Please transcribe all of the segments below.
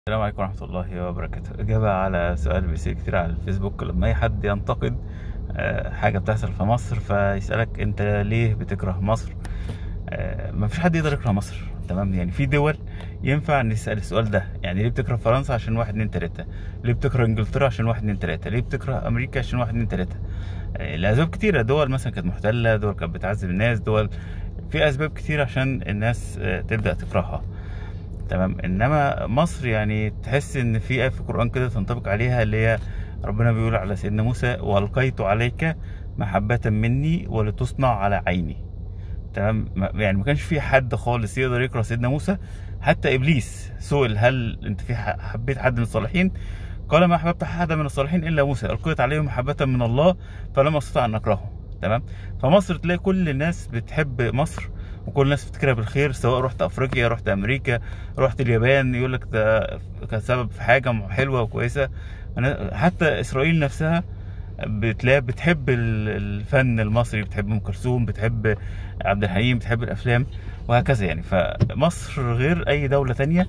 السلام عليكم ورحمة الله وبركاته إجابة على سؤال بيصير كتير على الفيسبوك لما أي حد ينتقد آه، حاجة بتحصل في مصر فيسألك أنت ليه بتكره مصر آه، مفيش حد يقدر يكره مصر تمام يعني في دول ينفع نسأل السؤال ده يعني ليه بتكره فرنسا عشان واحد اتنين تلاتة ليه بتكره انجلترا عشان واحد اتنين تلاتة ليه بتكره أمريكا عشان واحد اتنين تلاتة آه، لأسباب كتيرة دول مثلا كانت محتلة دول كانت بتعذب الناس دول في أسباب كتير عشان الناس آه، تبدأ تكرهها تمام انما مصر يعني تحس ان في ايه في القران كده تنطبق عليها اللي هي ربنا بيقول على سيدنا موسى والقيت عليك محبه مني ولتصنع على عيني تمام ما- يعني ما كانش في حد خالص يقدر يكره سيدنا موسى حتى ابليس سئل هل انت في ح- حبيت حد من الصالحين قال ما احببت احدا من الصالحين الا موسى القيت عليه محبه من الله فلم استطع ان اكرهه تمام فمصر تلاقي كل الناس بتحب مصر وكل الناس بتفتكرها بالخير سواء رحت افريقيا رحت امريكا رحت اليابان يقول لك ده كان سبب في حاجه حلوه وكويسه أنا حتى اسرائيل نفسها بتلاقي بتحب ال- الفن المصري بتحب ام كلثوم بتحب عبد الحليم بتحب الافلام وهكذا يعني فمصر غير اي دوله تانية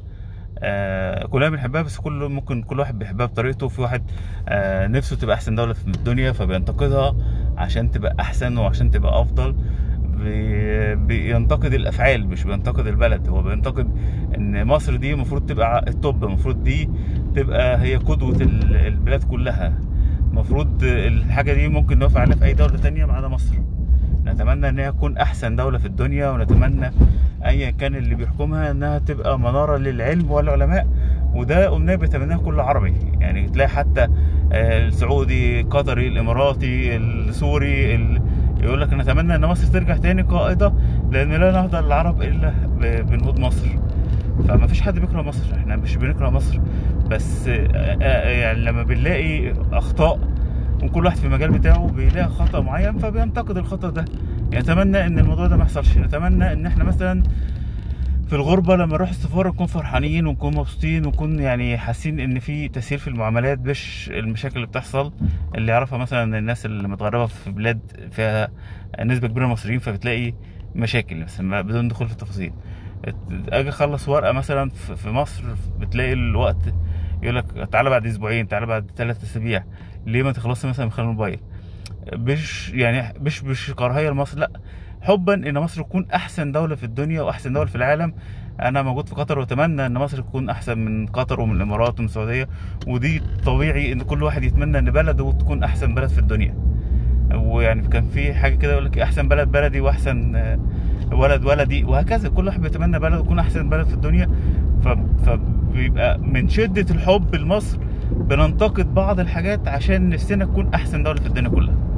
آه كلنا بنحبها بس كل ممكن كل واحد بيحبها بطريقته في واحد آه نفسه تبقى احسن دوله في الدنيا فبينتقدها عشان تبقى احسن وعشان تبقى افضل بي- بينتقد الافعال مش بينتقد البلد هو بينتقد ان مصر دي المفروض تبقى التوب المفروض دي تبقى هي قدوه ال- البلاد كلها المفروض الحاجه دي ممكن نوافق عليها في اي دوله تانية ما عدا مصر نتمنى ان هي تكون احسن دوله في الدنيا ونتمنى ايا كان اللي بيحكمها انها تبقى مناره للعلم والعلماء وده امنيه بيتمناها كل عربي يعني تلاقي حتى آه، السعودي القطري الاماراتي السوري ال... يقول لك نتمنى ان مصر ترجع تاني قائده لان لا نهضه العرب الا ب- بنهوض مصر فما فيش حد بيكره مصر احنا مش بنكره مصر بس آه، آه، يعني لما بنلاقي اخطاء وكل واحد في المجال بتاعه بيلاقي خطأ معين فبينتقد الخطأ ده يعني نتمنى ان الموضوع ده ما يحصلش نتمنى ان احنا مثلا في الغربة لما نروح السفارة نكون فرحانين ونكون مبسوطين ونكون يعني حاسين ان في تسهيل في المعاملات مش المشاكل اللي بتحصل اللي يعرفها مثلا الناس اللي متغربة في بلاد فيها نسبة كبيرة مصريين فبتلاقي مشاكل مثلا بدون دخول في التفاصيل اجي اخلص ورقة مثلا في في مصر بتلاقي الوقت يقول لك تعالى بعد اسبوعين تعالى بعد ثلاث اسابيع ليه ما تخلصش مثلا من خلال الموبايل مش يعني مش مش كراهيه لمصر لا حبا ان مصر تكون احسن دوله في الدنيا واحسن دوله في العالم انا موجود في قطر واتمنى ان مصر تكون احسن من قطر ومن الامارات ومن السعوديه ودي طبيعي ان كل واحد يتمنى ان بلده تكون احسن بلد في الدنيا ويعني كان في حاجه كده يقول لك احسن بلد بلدي واحسن آه، ولد ولدي وهكذا كل واحد بيتمنى بلده تكون احسن بلد في الدنيا ف... فبيبقى من شده الحب لمصر بننتقد بعض الحاجات عشان نفسنا تكون احسن دوله في الدنيا كلها